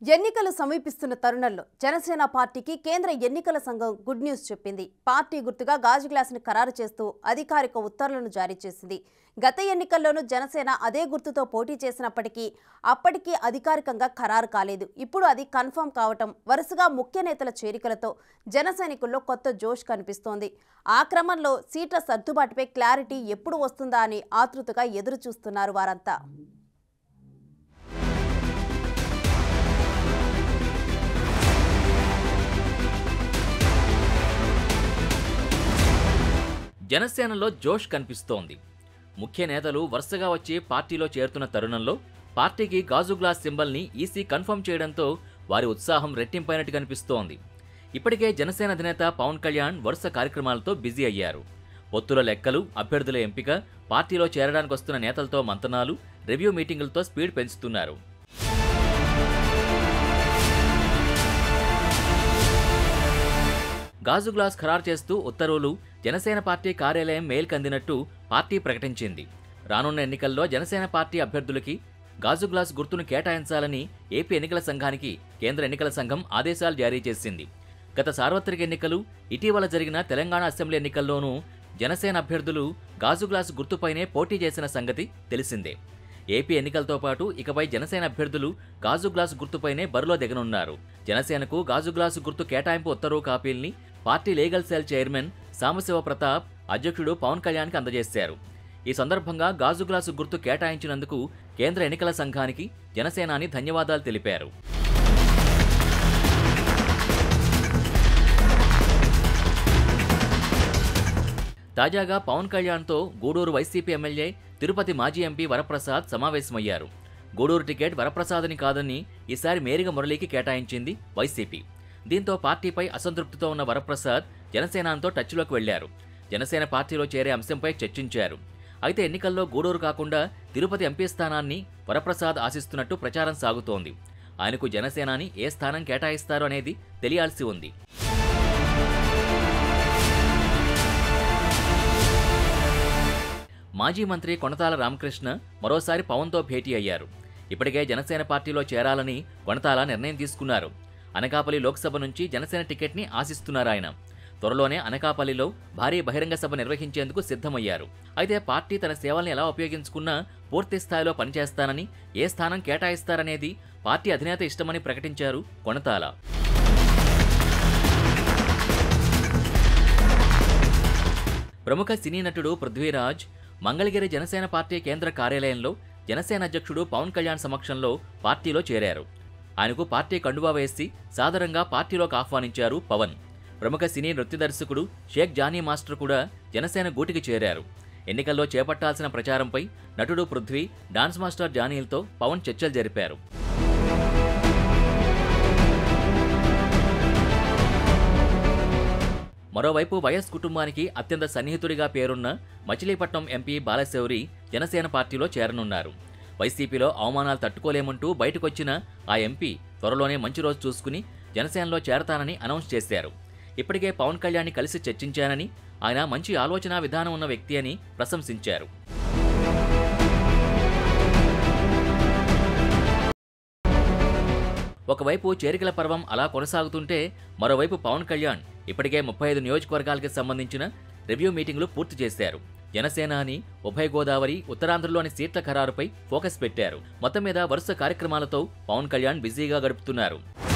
ఎన్నికలు సమీపిస్తున్న తరుణంలో జనసేన పార్టీకి కేంద్ర ఎన్నికల సంఘం గుడ్ న్యూస్ చెప్పింది పార్టీ గుర్తుగా గాజు గ్లాసును ఖరారు చేస్తూ అధికారిక ఉత్తర్వులను జారీ చేసింది గత ఎన్నికల్లోనూ జనసేన అదే గుర్తుతో పోటీ చేసినప్పటికీ అప్పటికీ అధికారికంగా ఖరారు కాలేదు ఇప్పుడు అది కన్ఫర్మ్ కావటం వరుసగా ముఖ్య నేతల చేరికలతో జన సైనికుల్లో కొత్త జోష్ కనిపిస్తోంది ఆ క్రమంలో సీట్ల సర్దుబాటుపై క్లారిటీ ఎప్పుడు వస్తుందా అని ఆతృతగా ఎదురు చూస్తున్నారు వారంతా జనసేనలో జోష్ కనిపిస్తోంది ముఖ్య నేతలు వరుసగా వచ్చి పార్టీలో చేరుతున్న తరుణంలో పార్టీకి గాజు గ్లాస్ సింబల్ని ఈసీ కన్ఫర్మ్ చేయడంతో వారి ఉత్సాహం రెట్టింపైనట్టు కనిపిస్తోంది ఇప్పటికే జనసేన అధినేత పవన్ కళ్యాణ్ వరుస కార్యక్రమాలతో బిజీ అయ్యారు పొత్తుల లెక్కలు అభ్యర్థుల ఎంపిక పార్టీలో చేరడానికి వస్తున్న నేతలతో మంతనాలు రివ్యూ మీటింగులతో స్పీడ్ పెంచుతున్నారు గాజు గ్లాస్ ఖరారు చేస్తూ ఉత్తర్వులు జనసేన పార్టీ కార్యాలయం మెయిల్కి అందినట్టు పార్టీ ప్రకటించింది రానున్న ఎన్నికల్లో జనసేన పార్టీ అభ్యర్థులకి గాజు గ్లాస్ గుర్తును కేటాయించాలని ఏపీ ఎన్నికల సంఘానికి కేంద్ర ఎన్నికల సంఘం ఆదేశాలు జారీ చేసింది గత సార్వత్రిక ఎన్నికలు ఇటీవల జరిగిన తెలంగాణ అసెంబ్లీ ఎన్నికల్లోనూ జనసేన అభ్యర్థులు గాజు గ్లాస్ గుర్తుపైనే పోటీ చేసిన సంగతి తెలిసిందే ఏపీ ఎన్నికలతో పాటు ఇకపై జనసేన అభ్యర్థులు గాజు గ్లాసు గుర్తుపైనే బరిలో దిగనున్నారు జనసేనకు గాజు గ్లాసు గుర్తు కేటాయింపు ఉత్తర్వు కాపీల్ని party legal cell chairman Sambasiva Pratap అధ్యక్షుడు పవన్ కళ్యాణ్కి అందజేశారు ఈ సందర్భంగా గాజు గ్లాసు గుర్తు కేటాయించినందుకు కేంద్ర ఎన్నికల సంఘానికి జనసేనాని ధన్యవాదాలు తెలిపారు తాజాగా పవన్ కళ్యాణ్తో గూడూరు వైసీపీ ఎమ్మెల్యే తిరుపతి మాజీ ఎంపీ వరప్రసాద్ సమావేశమయ్యారు గూడూరు టికెట్ వరప్రసాద్ని కాదని ఈసారి మేరిగ మురళికి కేటాయించింది వైసీపీ దీంతో పార్టీపై అసంతృప్తితో ఉన్న వరప్రసాద్ జనసేనతో టచ్లోకి వెళ్లారు జనసేన పార్టీలో చేరే అంశంపై చర్చించారు అయితే ఎన్నికల్లో గూడూరు కాకుండా తిరుపతి ఎంపీ స్థానాన్ని వరప్రసాద్ ఆశిస్తున్నట్టు ప్రచారం సాగుతోంది ఆయనకు జనసేనాని ఏ స్థానం కేటాయిస్తారో అనేది తెలియాల్సి ఉంది మాజీ మంత్రి కొనతాల రామకృష్ణ మరోసారి పవన్తో భేటీ అయ్యారు ఇప్పటికే జనసేన పార్టీలో చేరాలని కొనతాల నిర్ణయం తీసుకున్నారు అనకాపల్లి లోక్సభ నుంచి జనసేన టికెట్ని ఆశిస్తున్నారు ఆయన త్వరలోనే అనకాపల్లిలో భారీ బహిరంగ సభ నిర్వహించేందుకు సిద్ధమయ్యారు అయితే పార్టీ తన సేవల్ని ఎలా ఉపయోగించుకున్నా పూర్తి స్థాయిలో పనిచేస్తానని ఏ స్థానం కేటాయిస్తారనేది పార్టీ అధినేత ఇష్టమని ప్రకటించారు కొనతాల ప్రముఖ సినీ నటుడు పృథ్వీరాజ్ మంగళగిరి జనసేన పార్టీ కేంద్ర కార్యాలయంలో జనసేన అధ్యక్షుడు పవన్ కళ్యాణ్ సమక్షంలో పార్టీలో చేరారు ఆయనకు పార్టీ కండువా వేసి సాదరంగా పార్టీలోకి ఆహ్వానించారు పవన్ ప్రముఖ సినీ నృత్య దర్శకుడు షేక్ జానీ మాస్టర్ కూడా జనసేన గూటికి చేరారు ఎన్నికల్లో చేపట్టాల్సిన ప్రచారంపై నటుడు పృథ్వీ డాన్స్ మాస్టర్ జానీలతో పవన్ చర్చలు జరిపారు మరోవైపు వైఎస్ కుటుంబానికి అత్యంత సన్నిహితుడిగా పేరున్న మచిలీపట్నం ఎంపీ బాలశౌరి జనసేన పార్టీలో చేరనున్నారు వైసీపీలో అవమానాలు తట్టుకోలేమంటూ బయటకొచ్చిన ఆ ఎంపీ త్వరలోనే మంచి రోజు చూసుకుని జనసేనలో చేరతానని అనౌన్స్ చేశారు ఇప్పటికే పవన్ కళ్యాణ్ని కలిసి చర్చించానని ఆయన మంచి ఆలోచన విధానం ఉన్న వ్యక్తి అని ప్రశంసించారు ఒకవైపు చేరికల పర్వం అలా కొనసాగుతుంటే మరోవైపు పవన్ కళ్యాణ్ ఇప్పటికే ముప్పై ఐదు నియోజకవర్గాలకి సంబంధించిన రివ్యూ మీటింగులు పూర్తి చేశారు జనసేన అని ఉభయ గోదావరి ఉత్తరాంధ్రలోని సీట్ల ఖరారుపై ఫోకస్ పెట్టారు మొత్తం మీద వరుస కార్యక్రమాలతో పవన్ కళ్యాణ్ బిజీగా గడుపుతున్నారు